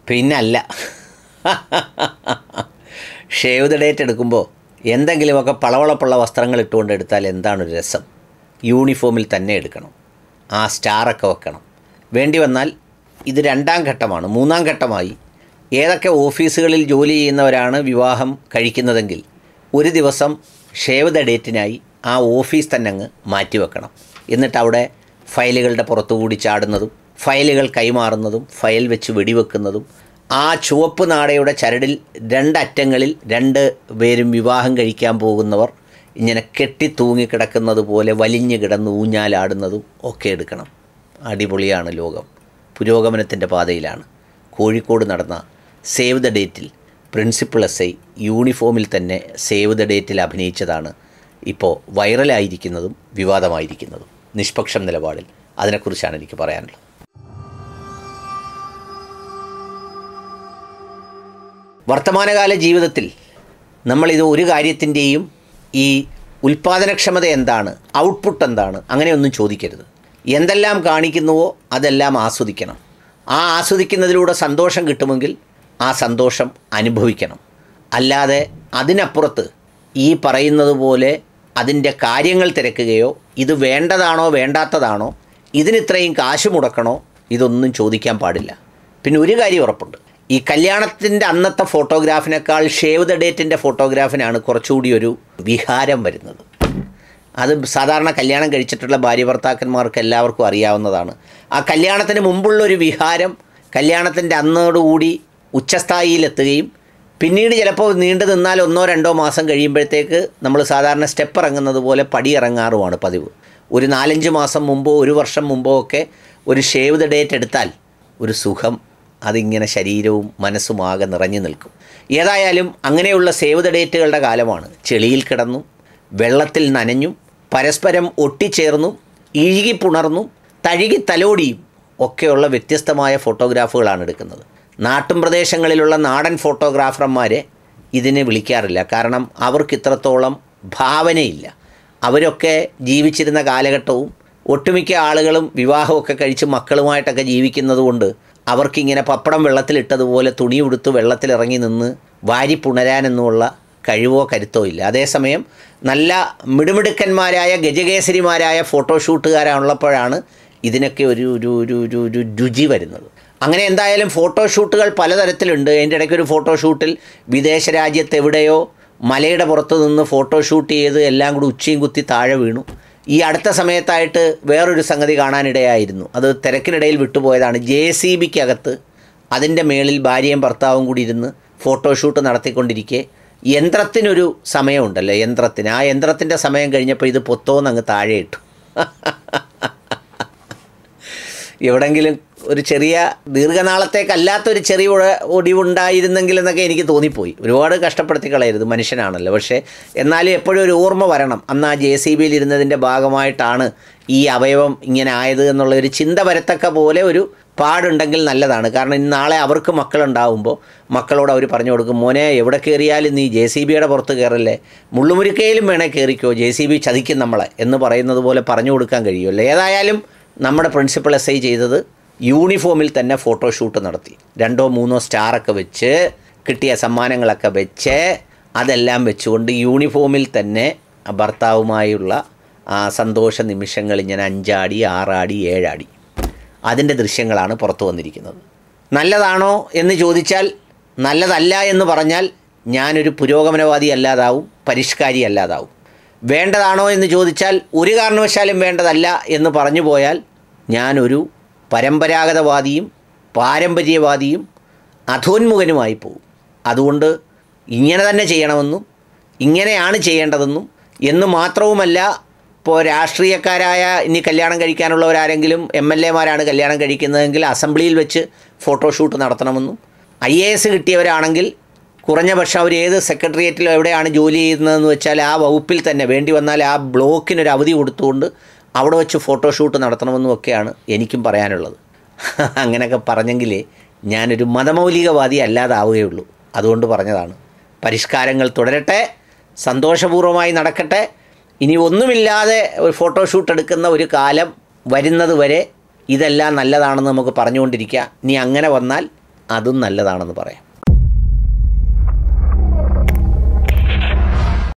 പിന്നല്ല shave the date എടുക്കുമ്പോൾ എന്തെങ്കിലുമൊക്കെ പളവളപ്പുള്ള വസ്ത്രങ്ങൾ ഇട്ടുകൊണ്ട് എടുത്താൽ എന്താണ് ഒരു രസം യൂണിഫോമിൽ തന്നെ എടുക്കണം ആ സ്റ്റാറൊക്കെ വെക്കണം വേണ്ടി വന്നാൽ ഇത് രണ്ടാം ഘട്ടമാണ് മൂന്നാം ഘട്ടമായി ഏതൊക്കെ ഓഫീസുകളിൽ ജോലി ചെയ്യുന്നവരാണ് വിവാഹം കഴിക്കുന്നതെങ്കിൽ ഒരു ദിവസം ഷേവ് ദ ഡേറ്റിനായി ആ ഓഫീസ് തന്നെ അങ്ങ് മാറ്റിവെക്കണം എന്നിട്ട് അവിടെ ഫയലുകളുടെ പുറത്തുകൂടി ചാടുന്നതും ഫയലുകൾ കൈമാറുന്നതും ഫയൽ വെച്ച് വെടിവെക്കുന്നതും ആ ചുവപ്പ് നാടയുടെ ചരടിൽ രണ്ടറ്റങ്ങളിൽ രണ്ട് പേരും വിവാഹം കഴിക്കാൻ പോകുന്നവർ ഇങ്ങനെ കെട്ടി തൂങ്ങിക്കിടക്കുന്നത് പോലെ വലിഞ്ഞു കിടന്ന് ഊഞ്ഞാലാടുന്നതും ഒക്കെ എടുക്കണം അടിപൊളിയാണ് ലോകം പുരോഗമനത്തിൻ്റെ പാതയിലാണ് കോഴിക്കോട് നടന്ന സേവ് ദ ഡേറ്റിൽ പ്രിൻസിപ്പൽ എസ് ഐ യൂണിഫോമിൽ തന്നെ സേവ് ദ ഡേറ്റിൽ അഭിനയിച്ചതാണ് ഇപ്പോൾ വൈറലായിരിക്കുന്നതും വിവാദമായിരിക്കുന്നതും നിഷ്പക്ഷം നിലപാടിൽ അതിനെക്കുറിച്ചാണ് എനിക്ക് പറയാനുള്ളത് വർത്തമാനകാല ജീവിതത്തിൽ നമ്മളിത് ഒരു കാര്യത്തിൻ്റെയും ഈ ഉൽപ്പാദനക്ഷമത എന്താണ് ഔട്ട്പുട്ട് എന്താണ് അങ്ങനെയൊന്നും ചോദിക്കരുത് എന്തെല്ലാം കാണിക്കുന്നുവോ അതെല്ലാം ആസ്വദിക്കണം ആ ആസ്വദിക്കുന്നതിലൂടെ സന്തോഷം കിട്ടുമെങ്കിൽ ആ സന്തോഷം അനുഭവിക്കണം അല്ലാതെ അതിനപ്പുറത്ത് ഈ പറയുന്നത് പോലെ അതിൻ്റെ കാര്യങ്ങൾ തിരക്കുകയോ ഇത് വേണ്ടതാണോ വേണ്ടാത്തതാണോ ഇതിനിത്രയും കാശ് മുടക്കണോ ഇതൊന്നും ചോദിക്കാൻ പാടില്ല പിന്നെ ഒരു കാര്യം ഉറപ്പുണ്ട് ഈ കല്യാണത്തിൻ്റെ അന്നത്തെ ഫോട്ടോഗ്രാഫിനേക്കാൾ ഷേവ് ദ ഡേറ്റിൻ്റെ ഫോട്ടോഗ്രാഫിനാണ് കുറച്ചുകൂടി ഒരു വിഹാരം വരുന്നത് അത് സാധാരണ കല്യാണം കഴിച്ചിട്ടുള്ള ഭാര്യ ഭർത്താക്കന്മാർക്ക് എല്ലാവർക്കും അറിയാവുന്നതാണ് ആ കല്യാണത്തിന് മുമ്പുള്ള ഒരു വിഹാരം കല്യാണത്തിൻ്റെ അന്നോടുകൂടി ഉച്ചസ്ഥായിയിലെത്തുകയും പിന്നീട് ചിലപ്പോൾ നീണ്ടു നിന്നാൽ ഒന്നോ രണ്ടോ മാസം കഴിയുമ്പോഴത്തേക്ക് നമ്മൾ സാധാരണ സ്റ്റെപ്പ് ഇറങ്ങുന്നത് പോലെ പടി ഇറങ്ങാറുമാണ് പതിവ് ഒരു നാലഞ്ച് മാസം മുമ്പോ ഒരു വർഷം മുമ്പോ ഒക്കെ ഒരു ഷേവ് ദ ഡേറ്റ് എടുത്താൽ ഒരു സുഖം അതിങ്ങനെ ശരീരവും മനസ്സും ആകെ നിറഞ്ഞു നിൽക്കും ഏതായാലും അങ്ങനെയുള്ള സേവ് ദ ഡേറ്റുകളുടെ കാലമാണ് ചെളിയിൽ കിടന്നും വെള്ളത്തിൽ നനഞ്ഞും പരസ്പരം ഒട്ടിച്ചേർന്നും ഇഴുകിപ്പുണർന്നും തഴുകി തലോടിയും ഒക്കെയുള്ള വ്യത്യസ്തമായ ഫോട്ടോഗ്രാഫുകളാണ് എടുക്കുന്നത് നാട്ടും പ്രദേശങ്ങളിലുള്ള നാടൻ ഫോട്ടോഗ്രാഫർമാരെ ഇതിനെ വിളിക്കാറില്ല കാരണം അവർക്ക് ഇത്രത്തോളം ഭാവനയില്ല അവരൊക്കെ ജീവിച്ചിരുന്ന കാലഘട്ടവും ഒട്ടുമിക്ക ആളുകളും വിവാഹമൊക്കെ കഴിച്ച് മക്കളുമായിട്ടൊക്കെ ജീവിക്കുന്നത് കൊണ്ട് അവർക്കിങ്ങനെ പപ്പടം വെള്ളത്തിലിട്ടതുപോലെ തുണി ഉടുത്ത് വെള്ളത്തിലിറങ്ങി നിന്ന് വാരി പുണരാനെന്നുള്ള കഴിവോ കരുത്തോ ഇല്ല അതേസമയം നല്ല മിടുമിടുക്കന്മാരായ ഗജകേസരിമാരായ ഫോട്ടോഷൂട്ടുകാരുള്ളപ്പോഴാണ് ഇതിനൊക്കെ ഒരു ഒരു ഒരു ഒരു ഒരു രുചി വരുന്നത് അങ്ങനെ എന്തായാലും ഫോട്ടോഷൂട്ടുകൾ പലതരത്തിലുണ്ട് എൻ്റെ ഇടയ്ക്ക് ഒരു ഫോട്ടോഷൂട്ടിൽ വിദേശ രാജ്യത്ത് എവിടെയോ മലയുടെ പുറത്ത് നിന്ന് ഫോട്ടോഷൂട്ട് ചെയ്ത് എല്ലാം കൂടി ഉച്ചയും കുത്തി താഴെ വീണു ഈ അടുത്ത സമയത്തായിട്ട് വേറൊരു സംഗതി കാണാനിടയായിരുന്നു അത് തിരക്കിനിടയിൽ വിട്ടുപോയതാണ് ജെ സി ബിക്കകത്ത് അതിൻ്റെ മേളിൽ ഭാര്യയും ഭർത്താവും കൂടി ഇരുന്ന് ഫോട്ടോഷൂട്ട് നടത്തിക്കൊണ്ടിരിക്കെ യന്ത്രത്തിനൊരു സമയമുണ്ടല്ലോ യന്ത്രത്തിന് ആ യന്ത്രത്തിൻ്റെ സമയം കഴിഞ്ഞപ്പോൾ ഇത് പൊത്തോന്ന് അങ്ങ് താഴെ ഇട്ടു എവിടെങ്കിലും ഒരു ചെറിയ ദീർഘനാളത്തേക്കല്ലാത്തൊരു ചെറിയ ഉഴ- ഒടിവുണ്ടായിരുന്നെങ്കിൽ എന്നൊക്കെ എനിക്ക് തോന്നിപ്പോയി ഒരുപാട് കഷ്ടപ്പെടുത്തി കളയരുത് മനുഷ്യനാണല്ലോ പക്ഷേ എന്നാലും എപ്പോഴും ഒരു ഓർമ്മ വരണം അന്ന് ആ ജെ സി ബിയിൽ ഇരുന്നതിൻ്റെ ഭാഗമായിട്ടാണ് ഈ അവയവം ഇങ്ങനെ ആയത് എന്നുള്ള ഒരു ചിന്ത വരത്തക്ക പോലെ ഒരു പാടുണ്ടെങ്കിൽ നല്ലതാണ് കാരണം ഇന്ന് നാളെ അവർക്ക് മക്കളുണ്ടാവുമ്പോൾ മക്കളോട് അവർ പറഞ്ഞു കൊടുക്കും മോനെ എവിടെ കയറിയാലും നീ ജെ സി ബിയുടെ പുറത്ത് കയറല്ലേ മുള്ളുമുരുക്കയിലും വേണേ കയറിക്കോ ജെ സി ബി ചതിക്കും നമ്മളെ എന്ന് പറയുന്നത് പോലെ പറഞ്ഞു കൊടുക്കാൻ കഴിയുമല്ലോ ഏതായാലും നമ്മുടെ പ്രിൻസിപ്പൽ എസ് ഐ ചെയ്തത് യൂണിഫോമിൽ തന്നെ ഫോട്ടോഷൂട്ട് നടത്തി രണ്ടോ മൂന്നോ സ്റ്റാറൊക്കെ വെച്ച് കിട്ടിയ സമ്മാനങ്ങളൊക്കെ വെച്ച് അതെല്ലാം വെച്ചുകൊണ്ട് യൂണിഫോമിൽ തന്നെ ഭർത്താവുമായുള്ള ആ സന്തോഷ നിമിഷങ്ങൾ ഇങ്ങനെ അഞ്ചാടി ആറാടി ഏഴാടി അതിൻ്റെ ദൃശ്യങ്ങളാണ് പുറത്തു വന്നിരിക്കുന്നത് നല്ലതാണോ എന്ന് ചോദിച്ചാൽ നല്ലതല്ല എന്ന് പറഞ്ഞാൽ ഞാനൊരു പുരോഗമനവാദി അല്ലാതാവും പരിഷ്കാരി അല്ലാതാവും വേണ്ടതാണോ എന്ന് ചോദിച്ചാൽ ഒരു കാരണവശാലും വേണ്ടതല്ല എന്ന് പറഞ്ഞു പോയാൽ ഞാനൊരു പരമ്പരാഗതവാദിയും പാരമ്പര്യവാദിയും അധോന്മുഖനുമായി പോകും അതുകൊണ്ട് ഇങ്ങനെ തന്നെ ചെയ്യണമെന്നും ഇങ്ങനെയാണ് ചെയ്യേണ്ടതെന്നും എന്ന് മാത്രവുമല്ല ഇപ്പോൾ രാഷ്ട്രീയക്കാരായ ഇനി കല്യാണം കഴിക്കാനുള്ളവരാരെങ്കിലും എം എൽ എമാരാണ് കല്യാണം കഴിക്കുന്നതെങ്കിൽ അസംബ്ലിയിൽ വെച്ച് ഫോട്ടോഷൂട്ട് നടത്തണമെന്നും ഐ എ എസ് കിട്ടിയവരാണെങ്കിൽ കുറഞ്ഞ പക്ഷം അവർ ഏത് സെക്രട്ടേറിയറ്റിലോ എവിടെയാണ് ജോലി ചെയ്യുന്നതെന്ന് വെച്ചാൽ ആ വകുപ്പിൽ തന്നെ വേണ്ടി വന്നാൽ ആ ബ്ലോക്കിനൊരു അവധി കൊടുത്തുകൊണ്ട് അവിടെ വെച്ച് ഫോട്ടോഷൂട്ട് നടത്തണമെന്നും ഒക്കെയാണ് എനിക്കും പറയാനുള്ളത് അങ്ങനെയൊക്കെ പറഞ്ഞെങ്കിലേ ഞാനൊരു മതമൗലികവാദി അല്ലാതാവുകയുള്ളൂ അതുകൊണ്ട് പറഞ്ഞതാണ് പരിഷ്കാരങ്ങൾ തുടരട്ടെ സന്തോഷപൂർവ്വമായി നടക്കട്ടെ ഇനി ഒന്നുമില്ലാതെ ഒരു ഫോട്ടോഷൂട്ട് എടുക്കുന്ന ഒരു കാലം വരുന്നത് വരെ ഇതെല്ലാം നല്ലതാണെന്ന് നമുക്ക് പറഞ്ഞുകൊണ്ടിരിക്കുക ഇനി അങ്ങനെ വന്നാൽ അതും നല്ലതാണെന്ന് പറയാം